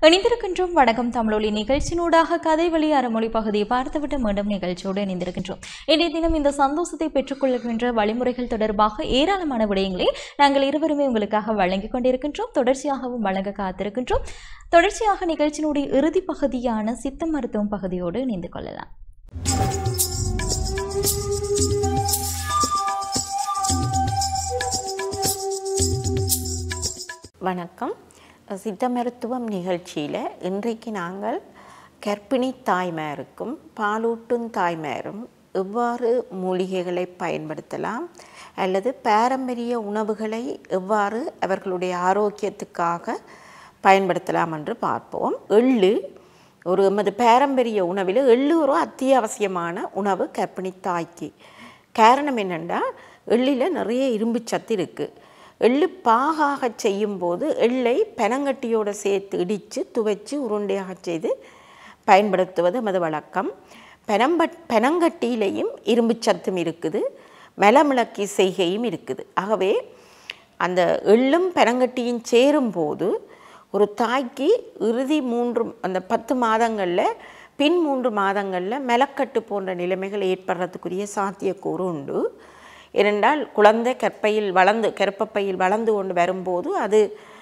இணைந்திருக்கின்றோம் வணக்கம் தமிழொலி நிகழ்ச்சியினூடாக கதை வழி அறமொழி பகுதியை பார்த்துவிட்டு மீண்டும் நிகழ்ச்சியோடு இணைந்திருக்கின்றோம் இன்றைய தினம் இந்த சந்தோஷத்தை பெற்றுக்கொள்கின்ற வழிமுறைகள் தொடர்பாக ஏராளமான விடயங்களை நாங்கள் இருவருமே உங்களுக்காக வழங்கிக் கொண்டிருக்கின்றோம் தொடர்ச்சியாகவும் வழங்க காத்திருக்கின்றோம் தொடர்ச்சியாக நிகழ்ச்சியினுடைய இறுதி பகுதியான சித்த மருத்துவம் பகுதியோடு இணைந்து கொள்ளலாம் வணக்கம் சித்த மருத்துவம் நிகழ்ச்சியில் இன்றைக்கு நாங்கள் கர்ப்பிணி தாய்மாருக்கும் பாலூட்டும் தாய்மாரும் எவ்வாறு மூலிகைகளை பயன்படுத்தலாம் அல்லது பாரம்பரிய உணவுகளை எவ்வாறு அவர்களுடைய ஆரோக்கியத்துக்காக பயன்படுத்தலாம் என்று பார்ப்போம் எள்ளு ஒரு எமது பாரம்பரிய உணவில் எள்ளு ஒரு அத்தியாவசியமான உணவு கர்ப்பிணி தாய்க்கு காரணம் என்னென்னா எள்ளில் நிறைய இரும்பு சத்து இருக்குது எள்ளு பாகாக செய்யும்போது எள்ளை பெனங்கட்டியோடு சேர்த்து இடித்து துவைச்சு உருண்டையாக செய்து பயன்படுத்துவது நமது வழக்கம் பெனம்பட் பெனங்கட்டியிலையும் இரும்பு சத்தும் இருக்குது மெலமிளக்கி செய்கையும் இருக்குது ஆகவே அந்த எள்ளும் பெனங்கட்டியும் சேரும்போது ஒரு தாய்க்கு இறுதி மூன்று அந்த பத்து மாதங்களில் பின் மூன்று மாதங்களில் மெலக்கட்டு போன்ற நிலைமைகள் ஏற்படுறதுக்குரிய சாத்தியக்கூறு உண்டு ஏனென்றால் குழந்தை கற்பையில் வளர்ந்து கற்பப்பையில் வளர்ந்து கொண்டு வரும்போது அது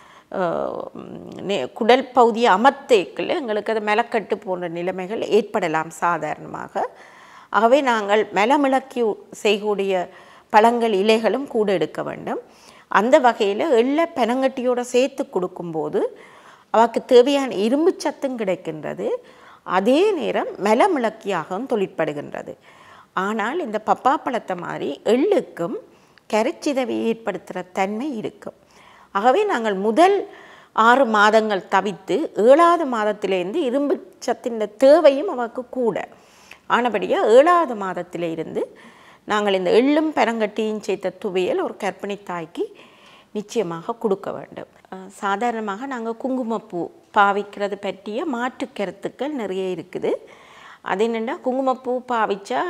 குடல் பகுதியை அமர்த்தேக்கில் எங்களுக்கு அது மெலக்கட்டு போன்ற நிலைமைகள் ஏற்படலாம் சாதாரணமாக ஆகவே நாங்கள் மெலமிளக்கி செய்யக்கூடிய பழங்கள் இலைகளும் கூட எடுக்க வேண்டும் அந்த வகையில் எள்ளை பெனங்கட்டியோடு சேர்த்து கொடுக்கும்போது அவருக்கு தேவையான இரும்பு சத்தும் கிடைக்கின்றது அதே நேரம் மெலமிளக்கியாகவும் தொழிற்படுகின்றது ஆனால் இந்த பப்பா பழத்தை மாதிரி எள்ளுக்கும் கரைச்சிதவை ஏற்படுத்துகிற தன்மை இருக்கும் ஆகவே நாங்கள் முதல் ஆறு மாதங்கள் தவித்து ஏழாவது மாதத்திலேருந்து இரும்பு சத்தின் தேவையும் அவருக்கு கூட ஆனபடியாக ஏழாவது மாதத்தில் இருந்து நாங்கள் இந்த எள்ளும் பெரங்கட்டியும் சேர்த்த துவையல் ஒரு கர்ப்பிணி தாய்க்கு நிச்சயமாக கொடுக்க வேண்டும் சாதாரணமாக நாங்கள் குங்குமப்பூ பாவிக்கிறது பற்றிய மாற்று கருத்துக்கள் நிறைய இருக்குது அது என்னென்னா குங்குமப்பூ பாவிச்சா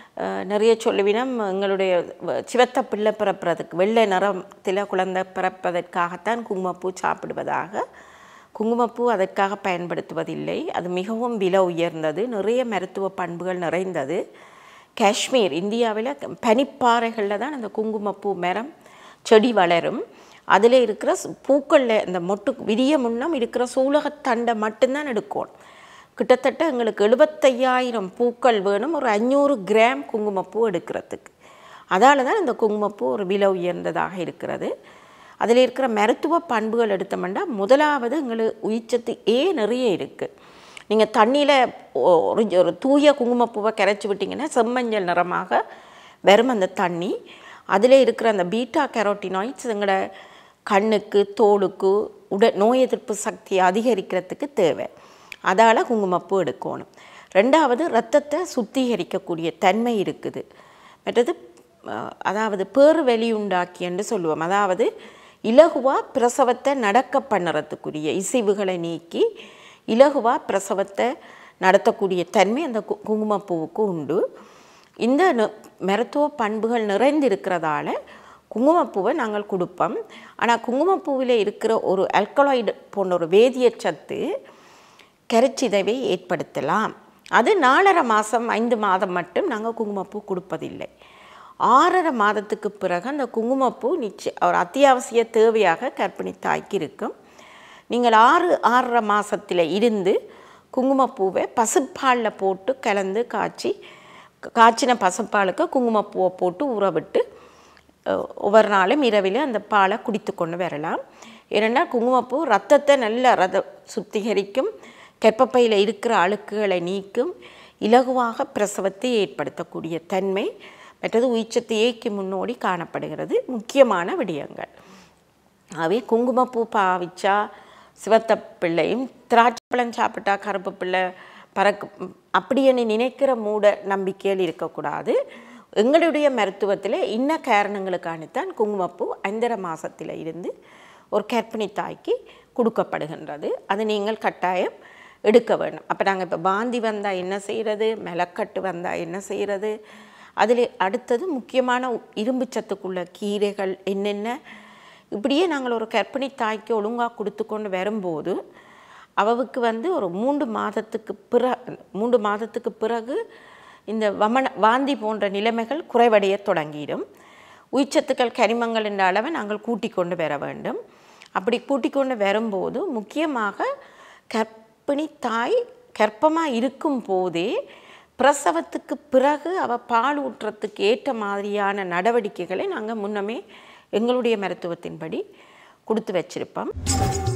நிறைய சொல்லுவினம் எங்களுடைய சிவத்த பிள்ளை பிறப்புறதுக்கு வெள்ளை நிறத்தில் குழந்தை பிறப்பதற்காகத்தான் குங்குமப்பூ சாப்பிடுவதாக குங்குமப்பூ அதற்காக பயன்படுத்துவதில்லை அது மிகவும் விலை உயர்ந்தது நிறைய மருத்துவ பண்புகள் நிறைந்தது காஷ்மீர் இந்தியாவில் பனிப்பாறைகளில் தான் அந்த குங்குமப்பூ மரம் செடி வளரும் அதில் இருக்கிற பூக்களில் இந்த மொட்டு விரிய முன்னம் இருக்கிற சூலகத்தண்டை மட்டும்தான் எடுக்கணும் கிட்டத்தட்ட எங்களுக்கு எழுபத்தையாயிரம் பூக்கள் வேணும் ஒரு அஞ்சூறு கிராம் குங்குமப்பூ எடுக்கிறதுக்கு அதால் தான் இந்த குங்குமப்பூ ஒரு விலை உயர்ந்ததாக இருக்கிறது அதில் இருக்கிற மருத்துவ பண்புகள் எடுத்தோம்னா முதலாவது எங்களுக்கு உயிர்ச்சத்து ஏ நிறைய இருக்குது நீங்கள் தண்ணியில் ஒரு ஒரு தூய குங்குமப்பூவை கரைச்சி விட்டிங்கன்னா செம்மஞ்சள் நிறமாக வெறும் அந்த தண்ணி அதில் இருக்கிற அந்த பீட்டா கெரோட்டினாய்ட்ஸ் எங்களோட கண்ணுக்கு தோலுக்கு உட நோய் எதிர்ப்பு சக்தியை அதிகரிக்கிறதுக்கு தேவை அதால் குங்குமப்பூ எடுக்கணும் ரெண்டாவது ரத்தத்தை சுத்திகரிக்கக்கூடிய தன்மை இருக்குது மற்றது அதாவது பேறு வெளியுண்டாக்கி என்று சொல்லுவோம் அதாவது இலகுவாக பிரசவத்தை நடக்க பண்ணுறதுக்குரிய இசைவுகளை நீக்கி இலகுவாக பிரசவத்தை நடத்தக்கூடிய தன்மை அந்த குங்குமப்பூவுக்கு உண்டு இந்த மருத்துவ பண்புகள் நிறைந்திருக்கிறதால குங்குமப்பூவை நாங்கள் கொடுப்போம் ஆனால் குங்குமப்பூவில் இருக்கிற ஒரு அல்கலாய்டு போன்ற ஒரு வேதிய சத்து கரைச்சிதைவை ஏற்படுத்தலாம் அது நாலரை மாதம் ஐந்து மாதம் மட்டும் நாங்கள் குங்குமப்பூ கொடுப்பதில்லை ஆறரை மாதத்துக்கு பிறகு அந்த குங்குமப்பூ நிச்சய ஒரு அத்தியாவசிய தேவையாக கர்ப்பிணி தாய்க்கு இருக்கும் நீங்கள் ஆறு ஆறரை மாதத்தில் இருந்து குங்குமப்பூவை பசுப்பாலில் போட்டு கலந்து காய்ச்சி காய்ச்சின பசுப்பாலுக்கு குங்குமப்பூவை போட்டு ஊற விட்டு ஒவ்வொரு நாளும் இரவில் அந்த பாலை குடித்து கொண்டு வரலாம் ஏனென்னா குங்குமப்பூ ரத்தத்தை நல்ல ரத சுத்திகரிக்கும் கெப்பப்பையில் இருக்கிற அழுக்குகளை நீக்கும் இலகுவாக பிரசவத்தை ஏற்படுத்தக்கூடிய தன்மை மற்றது உயிச்சத்து ஏக்கி முன்னோடி காணப்படுகிறது முக்கியமான விடயங்கள் ஆகவே குங்குமப்பூ பாவிச்சா சிவத்த பிள்ளையும் திராட்சை பழம் சாப்பிட்டா கருப்பு பிள்ளை பறக்கு அப்படின்னு நினைக்கிற மூட நம்பிக்கையில் இருக்கக்கூடாது எங்களுடைய மருத்துவத்தில் இன்ன காரணங்களுக்கானத்தான் குங்குமப்பூ ஐந்தரை மாதத்தில் இருந்து ஒரு கர்ப்பிணி தாய்க்கு கொடுக்கப்படுகின்றது அது நீங்கள் கட்டாயம் எடுக்க வேணும் அப்போ நாங்கள் இப்போ பாந்தி வந்தால் என்ன செய்கிறது மெலக்கட்டு வந்தால் என்ன செய்கிறது அதில் அடுத்தது முக்கியமான இரும்பு சத்துக்குள்ள கீரைகள் என்னென்ன இப்படியே நாங்கள் ஒரு கர்ப்பிணி தாய்க்கு ஒழுங்காக கொடுத்து கொண்டு வரும்போது அவவுக்கு வந்து ஒரு மூன்று மாதத்துக்கு பிற மூன்று மாதத்துக்கு பிறகு இந்த வமன வாந்தி போன்ற நிலைமைகள் குறைவடைய தொடங்கிடும் உயிர்ச்சத்துக்கள் கரிமங்கள் என்ற அளவை நாங்கள் கூட்டிக் கொண்டு வர வேண்டும் அப்படி கூட்டிக் கொண்டு வரும்போது முக்கியமாக கர்ப்பிணி தாய் கர்ப்பமாக இருக்கும் போதே பிரசவத்துக்கு பிறகு அவள் பால் ஊட்டுறதுக்கு ஏற்ற மாதிரியான நடவடிக்கைகளை நாங்கள் முன்னமே எங்களுடைய மருத்துவத்தின்படி கொடுத்து வச்சிருப்போம்